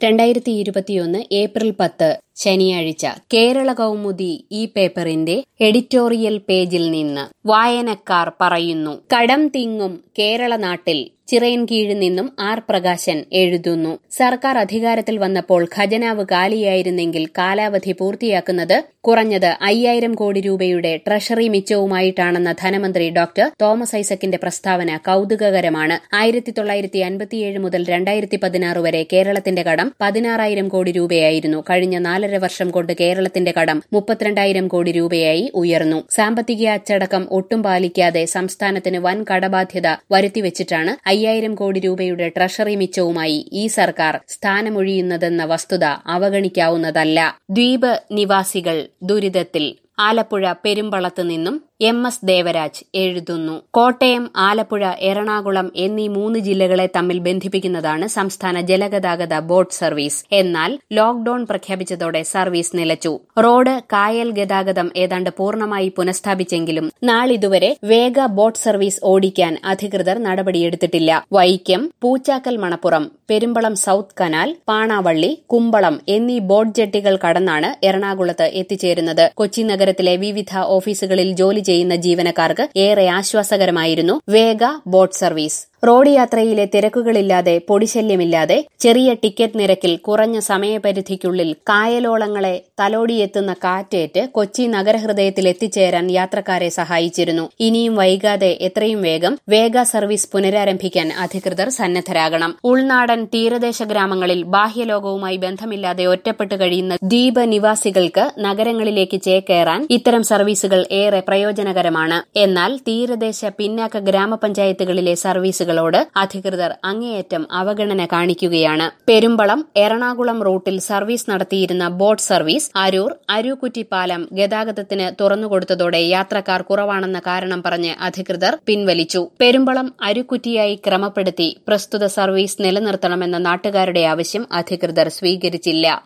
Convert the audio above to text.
രണ്ടായിരത്തി ഇരുപത്തിയൊന്ന് ഏപ്രിൽ പത്ത് ശനിയാഴ്ച കേരള കൗമുദി ഈ പേപ്പറിന്റെ എഡിറ്റോറിയൽ പേജിൽ നിന്ന് വായനക്കാർ പറയുന്നു കടം തിങ്ങും കേരള നാട്ടിൽ ചിറയൻകീഴിൽ നിന്നും ആർ പ്രകാശൻ എഴുതുന്നു സർക്കാർ അധികാരത്തിൽ വന്നപ്പോൾ ഖജനാവ് കാലിയായിരുന്നെങ്കിൽ കാലാവധി പൂർത്തിയാക്കുന്നത് കുറഞ്ഞത് അയ്യായിരം കോടി രൂപയുടെ ട്രഷറി മിച്ചവുമായിട്ടാണെന്ന ധനമന്ത്രി ഡോക്ടർ തോമസ് ഐസക്കിന്റെ പ്രസ്താവന കൌതുകകരമാണ് ആയിരത്തി തൊള്ളായിരത്തി അൻപത്തിയേഴ് മുതൽ രണ്ടായിരത്തി പതിനാറ് വരെ കേരളത്തിന്റെ കടം പതിനാറായിരം കോടി രൂപയായിരുന്നു കഴിഞ്ഞ നാലര വർഷം കൊണ്ട് കേരളത്തിന്റെ കടം മുപ്പത്തിരണ്ടായിരം കോടി രൂപയായി ഉയർന്നു സാമ്പത്തിക അച്ചടക്കം ഒട്ടും പാലിക്കാതെ സംസ്ഥാനത്തിന് വൻ കടബാധ്യത വരുത്തിവെച്ചിട്ടാണ് അയ്യായിരം കോടി രൂപയുടെ ട്രഷറി മിച്ചവുമായി ഈ സർക്കാർ സ്ഥാനമൊഴിയുന്നതെന്ന വസ്തുത അവഗണിക്കാവുന്നതല്ല ദ്വീപ് നിവാസികൾ ദുരിതത്തിൽ ആലപ്പുഴ പെരുമ്പളത്ത് നിന്നും എം എസ് ദേവരാജ് എഴുതുന്നു കോട്ടയം ആലപ്പുഴ എറണാകുളം എന്നീ മൂന്ന് ജില്ലകളെ തമ്മിൽ ബന്ധിപ്പിക്കുന്നതാണ് സംസ്ഥാന ജലഗതാഗത ബോട്ട് സർവീസ് എന്നാൽ ലോക്ഡൌൺ പ്രഖ്യാപിച്ചതോടെ സർവീസ് നിലച്ചു റോഡ് കായൽ ഗതാഗതം ഏതാണ്ട് പൂർണ്ണമായി പുനഃസ്ഥാപിച്ചെങ്കിലും നാളിതുവരെ വേഗ ബോട്ട് സർവീസ് ഓടിക്കാൻ അധികൃതർ നടപടിയെടുത്തിട്ടില്ല വൈക്കം പൂച്ചാക്കൽ മണപ്പുറം പെരുമ്പളം സൌത്ത് കനാൽ പാണാവള്ളി കുമ്പളം എന്നീ ബോട്ട് ജെട്ടികൾ കടന്നാണ് എറണാകുളത്ത് എത്തിച്ചേരുന്നത് കൊച്ചി നഗരത്തിലെ വിവിധ ഓഫീസുകളിൽ ജോലി ചെയ്യുന്ന ജീവനക്കാർക്ക് ഏറെ ആശ്വാസകരമായിരുന്നു വേഗ ബോട്ട് സർവീസ് റോഡ് യാത്രയിലെ തിരക്കുകളില്ലാതെ പൊടിശല്യമില്ലാതെ ചെറിയ ടിക്കറ്റ് നിരക്കിൽ കുറഞ്ഞ സമയപരിധിക്കുള്ളിൽ കായലോളങ്ങളെ തലോടിയെത്തുന്ന കാറ്റേറ്റ് കൊച്ചി നഗരഹൃദയത്തിൽ എത്തിച്ചേരാൻ യാത്രക്കാരെ സഹായിച്ചിരുന്നു ഇനിയും വൈകാതെ എത്രയും വേഗം വേഗ സർവീസ് പുനരാരംഭിക്കാൻ അധികൃതർ സന്നദ്ധരാകണം ഉൾനാടൻ തീരദേശ ഗ്രാമങ്ങളിൽ ബാഹ്യലോകവുമായി ബന്ധമില്ലാതെ ഒറ്റപ്പെട്ട് കഴിയുന്ന ദ്വീപ് നിവാസികൾക്ക് നഗരങ്ങളിലേക്ക് ചേക്കേറാൻ ഇത്തരം സർവീസുകൾ ഏറെ പ്രയോജനകരമാണ് എന്നാൽ തീരദേശ പിന്നാക്ക ഗ്രാമപഞ്ചായത്തുകളിലെ സർവീസുകൾ ോട് അധികൃതർ അങ്ങേയറ്റം അവഗണന കാണിക്കുകയാണ് പെരുമ്പളം എറണാകുളം റൂട്ടിൽ സർവീസ് നടത്തിയിരുന്ന ബോട്ട് സർവീസ് അരൂർ അരൂക്കുറ്റി പാലം ഗതാഗതത്തിന് തുറന്നുകൊടുത്തതോടെ യാത്രക്കാർ കുറവാണെന്ന കാരണം പറഞ്ഞ് അധികൃതർ പിൻവലിച്ചു പെരുമ്പളം അരുക്കുറ്റിയായി ക്രമപ്പെടുത്തി പ്രസ്തുത സർവീസ് നിലനിർത്തണമെന്ന നാട്ടുകാരുടെ ആവശ്യം അധികൃതർ സ്വീകരിച്ചില്ല